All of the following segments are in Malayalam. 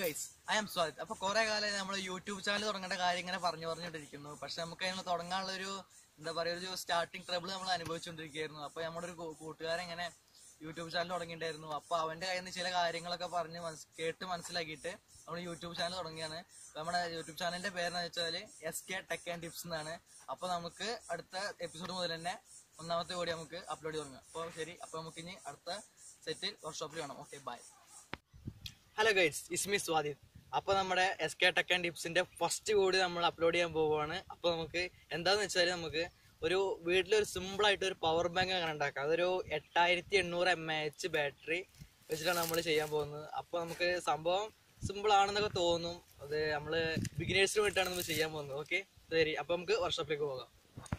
ഗൈസ് ഐ എം സ്വാദിത് അപ്പൊ കുറെ കാലം നമ്മൾ യൂട്യൂബ് ചാനൽ തുടങ്ങേണ്ട കാര്യം ഇങ്ങനെ പറഞ്ഞു പറഞ്ഞുകൊണ്ടിരിക്കുന്നു പക്ഷെ നമുക്ക് അതിന് തുടങ്ങാനുള്ള ഒരു എന്താ പറയാ ഒരു സ്റ്റാർട്ടിങ് ട്രബിൾ നമ്മൾ അനുഭവിച്ചുകൊണ്ടിരിക്കുകയായിരുന്നു അപ്പൊ നമ്മുടെ ഒരു കൂ- കൂട്ടുകാരൻ ഇങ്ങനെ യൂട്യൂബ് ചാനൽ തുടങ്ങിയിട്ടുണ്ടായിരുന്നു അപ്പൊ അവന്റെ കയ്യിൽ നിന്ന് ചില കാര്യങ്ങളൊക്കെ പറഞ്ഞ് മനസ് കേട്ട് മനസ്സിലാക്കിയിട്ട് നമ്മൾ യൂട്യൂബ് ചാനൽ തുടങ്ങിയാണ് അപ്പൊ നമ്മുടെ യൂട്യൂബ് ചാനലിന്റെ പേരെന്ന് വെച്ചാല് S K tech and tips എന്നാണ് അപ്പൊ നമുക്ക് അടുത്ത എപ്പിസോഡ് മുതൽ തന്നെ ഒന്നാമത്തെ കൂടി നമുക്ക് അപ്ലോഡ് തുടങ്ങാം അപ്പോൾ ശരി അപ്പൊ നമുക്ക് ഇനി അടുത്ത സെറ്റിൽ വർക്ക്ഷോപ്പിൽ കാണാം ഓക്കെ ബൈ ഹലോ ഗൈഡ്സ് ഇസ്മി സ്വാദിത് അപ്പോൾ നമ്മുടെ എസ് കെ ടെക് ആൻഡ് ടിപ്സിന്റെ ഫസ്റ്റ് കൂടി നമ്മൾ അപ്ലോഡ് ചെയ്യാൻ പോവുകയാണ് അപ്പോൾ നമുക്ക് എന്താന്ന് വെച്ചാൽ നമുക്ക് ഒരു വീട്ടിലൊരു സിമ്പിൾ ആയിട്ട് ഒരു പവർ ബാങ്ക് അങ്ങനെ ഉണ്ടാക്കാം അതൊരു എട്ടായിരത്തി എണ്ണൂറ് എം എച്ച് ബാറ്ററി വെച്ചിട്ടാണ് നമ്മൾ ചെയ്യാൻ പോകുന്നത് അപ്പോൾ നമുക്ക് സംഭവം സിമ്പിൾ ആണെന്നൊക്കെ തോന്നും അത് നമ്മൾ ബിഗിനേഴ്സിന് വേണ്ടിയിട്ടാണ് നമ്മൾ ചെയ്യാൻ പോകുന്നത് ഓക്കെ ശരി അപ്പോൾ നമുക്ക് വർക്ക്ഷോപ്പിലേക്ക് പോകാം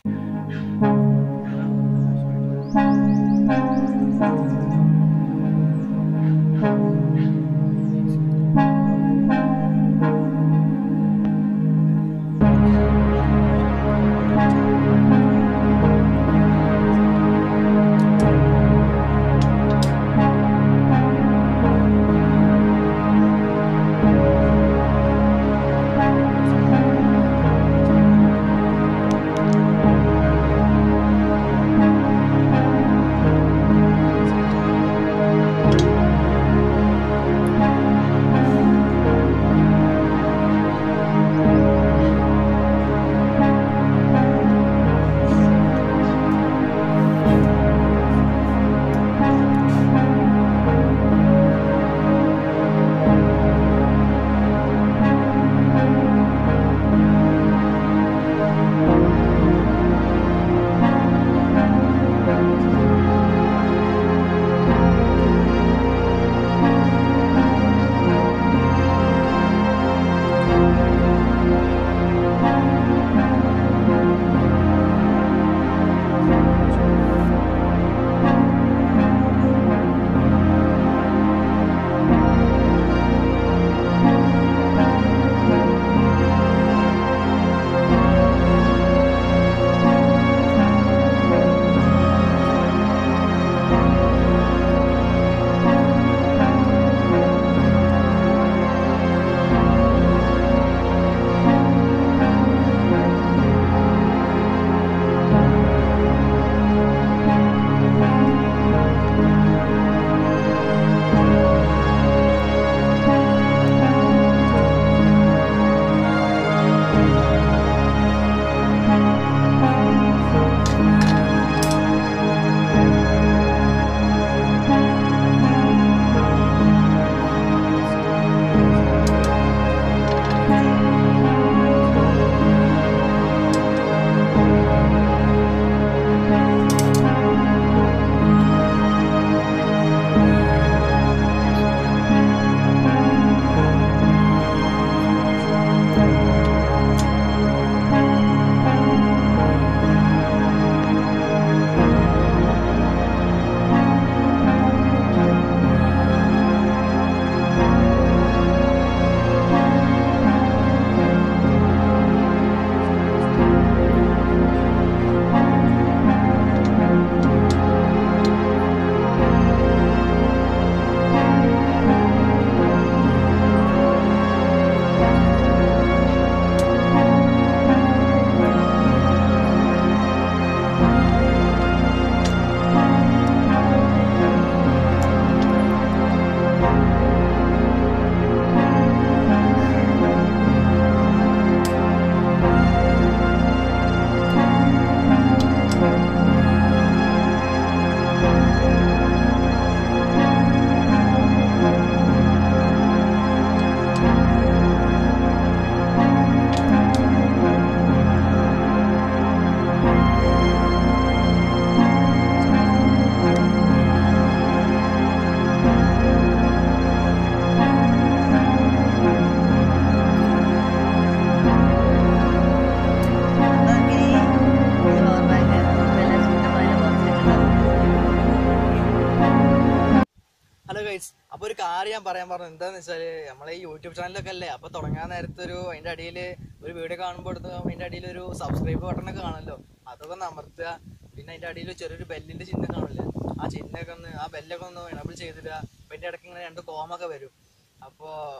ഹലോ ഗൈസ് അപ്പൊ ഒരു കാര്യം ഞാൻ പറയാൻ പറഞ്ഞു എന്താന്ന് വെച്ചാല് നമ്മളെ ഈ യൂട്യൂബ് ചാനലൊക്കെ അല്ലേ അപ്പൊ തുടങ്ങാൻ നേരത്തെ ഒരു അതിന്റെ അടിയിൽ ഒരു വീഡിയോ കാണുമ്പോൾ എടുത്ത് അതിന്റെ അടിയിൽ ഒരു സബ്സ്ക്രൈബ് ബട്ടൺ ഒക്കെ കാണുമല്ലോ അതൊക്കെ ഒന്ന് അമർത്തുക പിന്നെ അതിന്റെ അടിയിൽ ചെറിയൊരു ബെല്ലിന്റെ ചിഹ്നം കാണില്ലേ ആ ചിഹ്നമൊക്കെ ഒന്ന് ആ ബെല്ലൊക്കെ ഒന്ന് എനബിൾ ചെയ്തിടുക അപ്പൊ അതിന്റെ ഇടയ്ക്ക് ഇങ്ങനെ രണ്ട് കോമൊക്കെ വരും അപ്പോ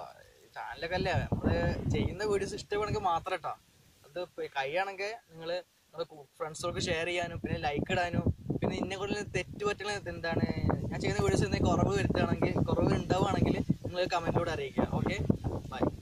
ചാനലൊക്കെ അല്ലേ നമ്മള് ചെയ്യുന്ന വീഡിയോസ് ഇഷ്ടപ്പെടുന്നെങ്കിൽ മാത്രം കേട്ടോ അത് കഴിയാണെങ്കിൽ നിങ്ങൾ ഫ്രണ്ട്സുകൾക്ക് ഷെയർ ചെയ്യാനും പിന്നെ ലൈക്ക് ഇടാനും പിന്നെ ഇന്നെ കൂടുതൽ തെറ്റ് പറ്റുന്ന എന്താണ് ഞാൻ ചെയ്യുന്ന വീഡിയോസ് എന്തെങ്കിലും കുറവ് വരുത്തുകയാണെങ്കിൽ കുറവ് ഉണ്ടാവുകയാണെങ്കിൽ നിങ്ങൾ കമന്റിലൂടെ അറിയിക്കുക ഓക്കെ ബൈ